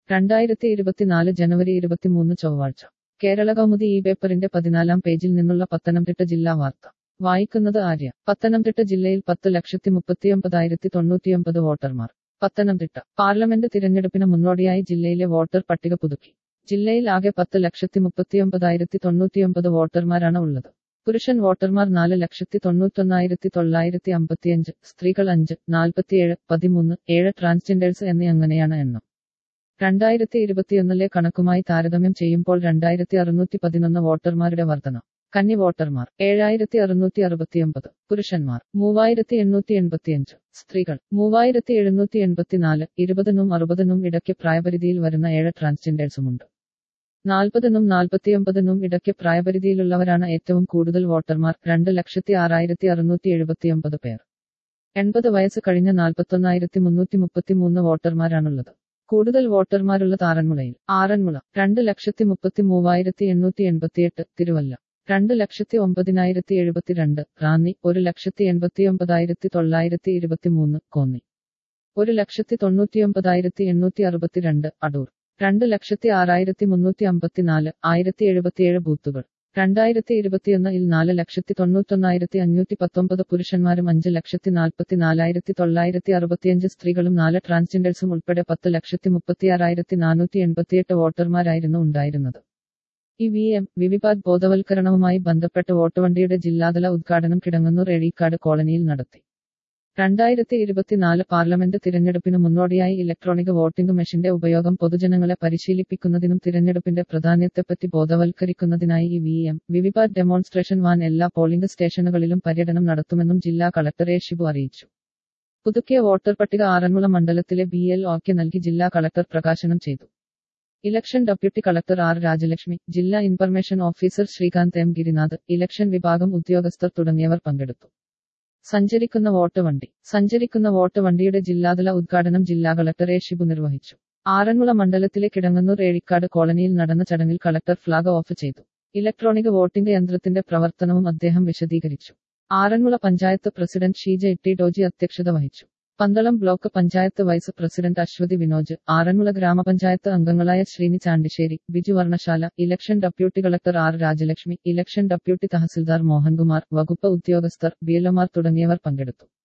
രണ്ടായിരത്തി ഇരുപത്തിനാല് ജനുവരി ഇരുപത്തിമൂന്ന് ചൊവ്വാഴ്ച കേരള കൗമുദി ഈ പേപ്പറിന്റെ പതിനാലാം പേജിൽ നിന്നുള്ള പത്തനംതിട്ട ജില്ലാ വാർത്ത വായിക്കുന്നത് ആര്യ പത്തനംതിട്ട ജില്ലയിൽ പത്ത് ലക്ഷത്തി മുപ്പത്തിയൊമ്പതായിരത്തി തൊണ്ണൂറ്റിയൊമ്പത് വോട്ടർമാർ പത്തനംതിട്ട പാർലമെന്റ് തിരഞ്ഞെടുപ്പിന് മുന്നോടിയായി ജില്ലയിലെ വോട്ടർ പട്ടിക പുതുക്കി ജില്ലയിൽ ആകെ പത്ത് ലക്ഷത്തി മുപ്പത്തിയൊമ്പതായിരത്തി തൊണ്ണൂറ്റിയൊമ്പത് വോട്ടർമാരാണ് ഉള്ളത് പുരുഷൻ വോട്ടർമാർ നാല് ലക്ഷത്തി തൊണ്ണൂറ്റൊന്നായിരത്തി തൊള്ളായിരത്തി അമ്പത്തിയഞ്ച് സ്ത്രീകൾ അഞ്ച് നാൽപ്പത്തിയേഴ് പതിമൂന്ന് ഏഴ് ട്രാൻസ്ജെൻഡേഴ്സ് എന്നീ അങ്ങനെയാണ് എണ്ണം രണ്ടായിരത്തി ഇരുപത്തിയൊന്നിലെ കണക്കുമായി താരതമ്യം ചെയ്യുമ്പോൾ രണ്ടായിരത്തി അറുന്നൂറ്റി പതിനൊന്ന് വോട്ടർമാരുടെ വർധന കന്നി വോട്ടർമാർ ഏഴായിരത്തി അറുന്നൂറ്റി അറുപത്തിയൊമ്പത് പുരുഷന്മാർ മൂവായിരത്തി എണ്ണൂറ്റി എൺപത്തിയഞ്ച് സ്ത്രീകൾ മൂവായിരത്തി എഴുന്നൂറ്റി എൺപത്തിനാല് ഇരുപതിനും അറുപതിനും ഇടയ്ക്ക് പ്രായപരിധിയിൽ വരുന്ന ഏഴ് ട്രാൻസ്ജെൻഡേഴ്സുമുണ്ട് നാൽപ്പതിനും നാൽപ്പത്തിയൊമ്പതിനും ഇടയ്ക്ക് പ്രായപരിധിയിലുള്ളവരാണ് ഏറ്റവും കൂടുതൽ വോട്ടർമാർ രണ്ട് ലക്ഷത്തി ആറായിരത്തി അറുന്നൂറ്റി എഴുപത്തിയൊമ്പത് പേർ എൺപത് വയസ്സ് കഴിഞ്ഞ നാൽപ്പത്തൊന്നായിരത്തി മുന്നൂറ്റി മുപ്പത്തിമൂന്ന് വോട്ടർമാരാണുള്ളത് കൂടുതൽ വോട്ടർമാരുള്ളത് ആറന്മുളയിൽ ആറന്മുള രണ്ട് ലക്ഷത്തി മുപ്പത്തി മൂവായിരത്തി എണ്ണൂറ്റി എൺപത്തിയെട്ട് തിരുവല്ല രണ്ട് ലക്ഷത്തി ഒമ്പതിനായിരത്തി എഴുപത്തിരണ്ട് റാന്നി ഒരു ലക്ഷത്തി എൺപത്തിയൊമ്പതായിരത്തി തൊള്ളായിരത്തി ഇരുപത്തിമൂന്ന് കോന്നി ഒരു ലക്ഷത്തി തൊണ്ണൂറ്റിയൊമ്പതായിരത്തി എണ്ണൂറ്റി അറുപത്തിരണ്ട് അടൂർ രണ്ട് ലക്ഷത്തി ആറായിരത്തി മുന്നൂറ്റി അമ്പത്തിനാല് ആയിരത്തി എഴുപത്തിയേഴ് ബൂത്തുകൾ രണ്ടായിരത്തി ഇരുപത്തിയൊന്ന് ഇൽ നാല് ലക്ഷത്തി തൊണ്ണൂറ്റൊന്നായിരത്തി അഞ്ഞൂറ്റി പത്തൊമ്പത് പുരുഷന്മാരും അഞ്ച് ലക്ഷത്തി നാൽപ്പത്തി നാലായിരത്തി തൊള്ളായിരത്തി അറുപത്തിയഞ്ച് സ്ത്രീകളും നാല് ട്രാൻസ്ജെൻഡേഴ്സും ഉൾപ്പെടെ പത്ത് ലക്ഷത്തി മുപ്പത്തിയാറായിരത്തി നാനൂറ്റി എൺപത്തിയെട്ട് വോട്ടർമാരായിരുന്നു ഉണ്ടായിരുന്നത് ഈ വി എം വിവിപാത് ബോധവൽക്കരണവുമായി ബന്ധപ്പെട്ട് വോട്ടുവണ്ടിയുടെ ജില്ലാതല ഉദ്ഘാടനം കിടങ്ങന്നൂർ എഴീക്കാട് കോളനിയിൽ നടത്തി രണ്ടായിരത്തി ഇരുപത്തിനാല് പാർലമെന്റ് തിരഞ്ഞെടുപ്പിന് മുന്നോടിയായി ഇലക്ട്രോണിക് വോട്ടിംഗ് മെഷീന്റെ ഉപയോഗം പൊതുജനങ്ങളെ പരിശീലിപ്പിക്കുന്നതിനും തിരഞ്ഞെടുപ്പിന്റെ പ്രാധാന്യത്തെപ്പറ്റി ബോധവൽക്കരിക്കുന്നതിനായി E V M VVPAT demonstration van എല്ലാ പോളിംഗ് സ്റ്റേഷനുകളിലും പര്യടനം നടത്തുമെന്നും ജില്ലാ കളക്ടർ എ ഷിബു അറിയിച്ചു പുതുക്കിയ വോട്ടർ പട്ടിക ആറന്മുള മണ്ഡലത്തിലെ ബി എൽ ഒക്ക് നൽകി ജില്ലാ കളക്ടർ പ്രകാശനം ചെയ്തു election deputy collector R Rajalakshmi ജില്ലാ information officer Sreekanth M Girinath election വിഭാഗം ഉദ്യോഗസ്ഥർ തുടങ്ങിയവർ പങ്കെടുത്തു സഞ്ചരിക്കുന്ന വോട്ട് വണ്ടി സഞ്ചരിക്കുന്ന വോട്ട് വണ്ടിയുടെ ജില്ലാതല ഉദ്ഘാടനം ജില്ലാ കളക്ടർ എ ഷിബു നിർവഹിച്ചു ആറന്മുള മണ്ഡലത്തിലെ കിടങ്ങന്നൂർ ഏഴിക്കാട് കോളനിയിൽ നടന്ന ചടങ്ങിൽ കളക്ടർ ഫ്ളാഗ് ഓഫ് ചെയ്തു ഇലക്ട്രോണിക് വോട്ടിംഗ് യന്ത്രത്തിന്റെ പ്രവർത്തനവും അദ്ദേഹം വിശദീകരിച്ചു ആറന്മുള പഞ്ചായത്ത് പ്രസിഡന്റ് ഷീജ ഇട്ടി ഡോജി അധ്യക്ഷത വഹിച്ചു Pandalam block panchayat vice president Aswathy Vinoj Aranmula grama panchayat അംഗങ്ങളായ Sreeni Chandissery Biju Varnashala election deputy collector R Rajalakshmi election deputy tahsildar Mohankumar വകുപ്പ് ഉദ്യോഗസ്ഥർ ബിഎൽഒമാർ തുടങ്ങിയവർ പങ്കെടുത്തു